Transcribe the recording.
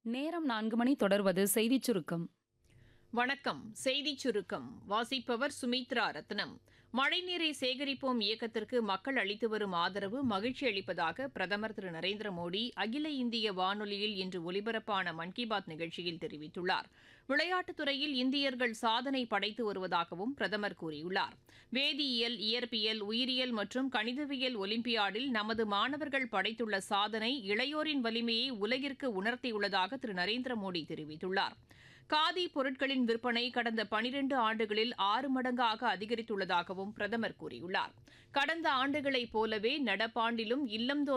நேரம் நான்கு மணி தொடர்வது செய்திச் சுருக்கம் வணக்கம் செய்திச் சுருக்கம் வாசிப்பவர் சுமித்ரா ரத்னம் மழைநீரை சேகரிப்போம் இயக்கத்திற்கு மக்கள் அளித்து வரும் ஆதரவு மகிழ்ச்சி அளிப்பதாக பிரதமர் திரு நரேந்திர மோடி அகில இந்திய வானொலியில் இன்று ஒலிபரப்பான மன் கி பாத் நிகழ்ச்சியில் தெரிவித்துள்ளார் விளையாட்டுத் துறையில் இந்தியர்கள் சாதனை படைத்து வருவதாகவும் பிரதமர் கூறியுள்ளார் வேதியியல் இயற்பியல் உயிரியல் மற்றும் கணிதவியல் ஒலிம்பியாடில் நமது மாணவர்கள் படைத்துள்ள சாதனை இளையோரின் வலிமையை உலகிற்கு உணர்த்தியுள்ளதாக திரு நரேந்திர மோடி தெரிவித்துள்ளார் காதி பொருட்களின் விற்பனை கடந்த பனிரெண்டு ஆண்டுகளில் ஆறு மடங்காக அதிகரித்துள்ளதாகவும் பிரதமர் கூறியுள்ளார் கடந்த ஆண்டுகளைப் போலவே நடப்பாண்டிலும் இல்லந்தோறும்